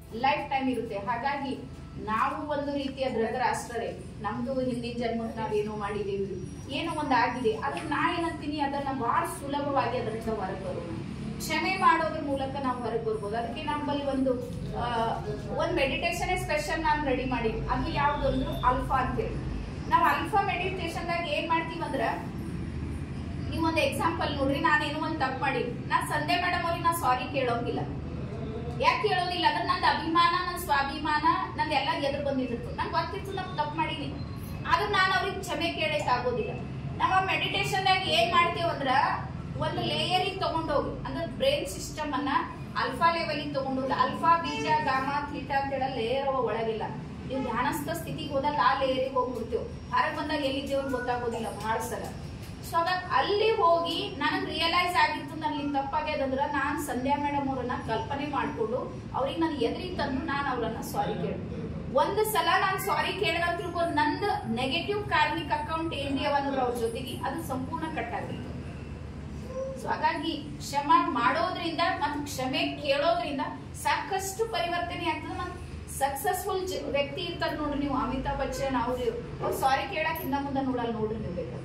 life time ಇರುತ್ತೆ ಹಾಗಾಗಿ ನಾವು ಒಂದು ರೀತಿಯ ಧೃತರಾಷ್ಟ್ರರೇ ನಮ್ದು ಹಿಂದಿನ ಜನ್ಮಕ್ಕೆ ನಾವೇನೋ ಮಾಡಿದೀವಿ ಏನೋ ಒಂದು ಆಗಿದೆ ಅದಕ್ಕೆ ನಾ ಏನಂತೀನಿ ಅದನ್ನ ಬಹಳ ಸುಲಭವಾಗಿ ಅದರಿಂದ ಹೊರಗೆ ಬರೋಣ ಕ್ಷಮೆ ಮಾಡೋದ್ರ ಮೂಲಕ ನಾವು ಹೊರಗೆ ಬರ್ಬೋದು ಅದಕ್ಕೆ ನಮ್ಮಲ್ಲಿ ಒಂದು ಆ, ಒಂದು ಮೆಡಿಟೇಷನ್ ಸ್ಪೆಷಲ್ ನಾನು ರೆಡಿ ಮಾಡಿ ಅದು ಯಾವ್ದು ಅಂದ್ರೆ ಅಲ್ಫಾ ಅಂತೇಳಿ ನಾವು ಅಲ್ಫಾ ಮೆಡಿಟೇಷನ್ದಾಗ ಏನ್ ಮಾಡ್ತೀವಿ ಅಂದ್ರ ನೀವು ಒಂದು ಎಕ್ಸಾಂಪಲ್ ನೋಡ್ರಿ ನಾನೇನೋ ಒಂದು ತಪ್ಪು ಮಾಡಿ ನಾ ಸಂಧ್ಯಾ ಮೇಡಮ್ ಅವ್ರಿಗೆ ನಾ ಸಾರಿ ಕೇಳೋಂಗಿಲ್ಲ ಯಾಕೆ ಕೇಳೋದಿಲ್ಲ ಅಂದ್ರೆ ನಂದು ಅಭಿಮಾನ ನನ್ನ ಸ್ವಾಭಿಮಾನ ನಂದು ಎಲ್ಲ ಎದುರು ಬಂದಿದ್ದು ನಂಗೆ ಗೊತ್ತಿತ್ತು ನಾನು ತಪ್ಪು ಮಾಡೀನಿ ಆದ್ರೂ ನಾನು ಅವ್ರಿಗೆ ಕ್ಷಮೆ ಕೇಳಕ್ ಆಗೋದಿಲ್ಲ ನಮ್ಮ ಮೆಡಿಟೇಷನ್ದಾಗ ಏನ್ ಮಾಡ್ತೇವೆ ಅಂದ್ರ ಒಂದು ಲೇಯರಿಗೆ ತಗೊಂಡೋಗಿ ಅಂದ್ರೆ ಬ್ರೈನ್ ಸಿಸ್ಟಮ್ ಅನ್ನ ಅಲ್ಫಾ ಲೆವೆಲಿಗೆ ತಗೊಂಡೋಗಿ ಅಲ್ಫಾ ಬೀಜ ಗಾಮ ಥೀಟಾ ಅಂತ ಹೇಳ ಲೇಯರ್ ಅವ ಒಳಗಿಲ್ಲ ನೀವು ಧ್ಯಾನಸ್ಥ ಸ್ಥಿತಿಗೆ ಹೋದಾಗ ಆ ಲೇಯರಿಗೆ ಹೋಗ್ಬಿಡ್ತೇವೆ ಹೊರಗೆ ಬಂದಾಗ ಎಲ್ಲಿದ್ದೇವೆ ಅಂತ ಗೊತ್ತಾಗೋದಿಲ್ಲ ಬಹಳ ಸಲ ಸೊ ಹಾಗಾಗಿ ಅಲ್ಲಿ ಹೋಗಿ ನನಗೆ ರಿಯಲೈಸ್ ಆಗಿತ್ತು ನನ್ಗೆ ತಪ್ಪಾಗ್ಯದಂದ್ರ ನಾನು ಸಂಧ್ಯಾ ಮೇಡಮ್ ಅವ್ರನ್ನ ಕಲ್ಪನೆ ಮಾಡ್ಕೊಂಡು ಅವ್ರಿಗೆ ನಾನು ಎದುರಿಗೆ ತಂದು ನಾನು ಅವ್ರನ್ನ ಸಾರಿ ಕೇಳಿ ಒಂದು ಸಲ ನಾನು ಸಾರಿ ಕೇಳಿದ ತಿಳ್ಕೊ ನಂದು ನೆಗೆಟಿವ್ ಕಾರ್ಮಿಕ್ ಅಕೌಂಟ್ ಏನಿಯವಲ್ಲ ಅವ್ರ ಜೊತೆಗೆ ಅದು ಸಂಪೂರ್ಣ ಕಟ್ ಆಗಿತ್ತು ಸೊ ಹಾಗಾಗಿ ಕ್ಷಮ ಮಾಡೋದ್ರಿಂದ ಮತ್ತು ಕ್ಷಮೆ ಕೇಳೋದ್ರಿಂದ ಸಾಕಷ್ಟು ಪರಿವರ್ತನೆ ಆಗ್ತದೆ ಮತ್ತು ಸಕ್ಸಸ್ಫುಲ್ ವ್ಯಕ್ತಿ ಇರ್ತಾರೆ ನೋಡ್ರಿ ನೀವು ಅಮಿತಾಬ್ ಬಚ್ಚನ್ ಅವ್ರು ಅವ್ರು ಸಾರಿ ಕೇಳಕ್ ಹಿಂದ ಮುಂದೆ ನೋಡಲ್ಲ ನೋಡ್ರಿ ನೀವು ಬೇಕಾದ್ರೆ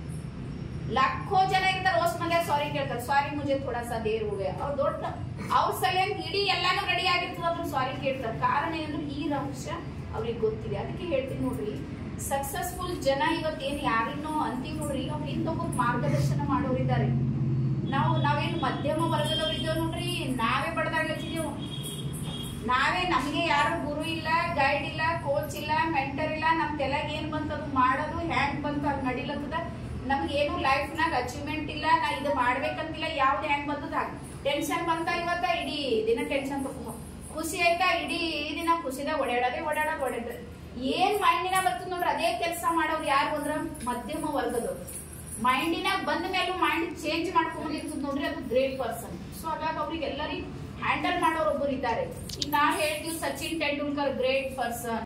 ಲಕ್ಕೋ ಜನ ಇರ್ತಾರೆ ಓಸ್ ಮಂದಿ ಸಾರಿ ಕೇಳ್ತಾರೆ ಸಾರಿ ಮುಜೆ ಥೋಡಾ ಸಾ ದೇರ್ ಹೋಗೆ ಅವ್ರು ದೊಡ್ಡ ಅವ್ರ ಸಲುವಾಗಿ ಇಡೀ ಎಲ್ಲಾನು ರೆಡಿ ಆಗಿರ್ತದ ಅದ್ರ ಸಾರಿ ಕೇಳ್ತಾರೆ ಕಾರಣ ಏನಂದ್ರೆ ಈ ರಹಸ್ಯ ಅವ್ರಿಗೆ ಗೊತ್ತಿದೆ ಅದಕ್ಕೆ ಹೇಳ್ತೀನಿ ನೋಡ್ರಿ ಸಕ್ಸಸ್ಫುಲ್ ಜನ ಇವತ್ತೇನು ಯಾರಿನ್ನೋ ಅಂತೀವಿ ನೋಡ್ರಿ ಅವ್ರು ಹಿಂದೊಬ್ಬರು ಮಾರ್ಗದರ್ಶನ ಮಾಡೋರಿದ್ದಾರೆ ನಾವು ನಾವೇನು ಮಧ್ಯಮ ವರ್ಗದವ್ರು ಇದ್ದೇವೆ ನೋಡ್ರಿ ನಾವೇ ಬಡದಾಗತ್ತಿದ್ದೇವು ನಾವೇ ನಮಗೆ ಯಾರು ಗುರು ಇಲ್ಲ ಗೈಡ್ ಇಲ್ಲ ಕೋಚ್ ಇಲ್ಲ ಮೆಂಟರ್ ಇಲ್ಲ ನಮ್ ತಲೆಗೆ ಏನ್ ಬಂತು ಅದು ಮಾಡೋದು ಹ್ಯಾಂಗ್ ಬಂತು ಅದು ನಡಿಲತ್ತದ ನಮ್ಗೆ ಏನು ಲೈಫ್ನಾಗ ಅಚೀವ್ಮೆಂಟ್ ಇಲ್ಲ ನಾ ಇದು ಮಾಡ್ಬೇಕಂತಿಲ್ಲ ಯಾವ್ದು ಹೆಂಗ್ ಬಂದದ ಟೆನ್ಷನ್ ಬಂತ ಇವತ್ತ ಇಡೀ ದಿನ ಟೆನ್ಷನ್ ತಗೋ ಖುಷಿ ಆಯ್ತಾ ಇಡೀ ದಿನ ಖುಷಿದಾಗ ಓಡಾಡೋದೇ ಓಡಾಡೋದು ಓಡಾಡ್ರಿ ಏನ್ ಮೈಂಡಿನ ಬರ್ತದ ನೋಡ್ರಿ ಅದೇ ಕೆಲಸ ಮಾಡೋರು ಯಾರು ಅಂದ್ರ ಮಧ್ಯಮ ವರ್ಗದವ್ರು ಮೈಂಡಿನಾಗ ಬಂದ ಮೇಲೂ ಮೈಂಡ್ ಚೇಂಜ್ ಮಾಡ್ಕೊಂಡಿರ್ತದ ನೋಡ್ರಿ ಅದು ಗ್ರೇಟ್ ಪರ್ಸನ್ ಸೊ ಹಾಗಾಗಿ ಅವ್ರಿಗೆ ಎಲ್ಲರಿಗೂ ಹ್ಯಾಂಡಲ್ ಮಾಡೋರು ಒಬ್ಬರು ಇದ್ದಾರೆ ಈಗ ನಾ ಹೇಳ್ತೀವಿ ಸಚಿನ್ ತೆಂಡೂಲ್ಕರ್ ಗ್ರೇಟ್ ಪರ್ಸನ್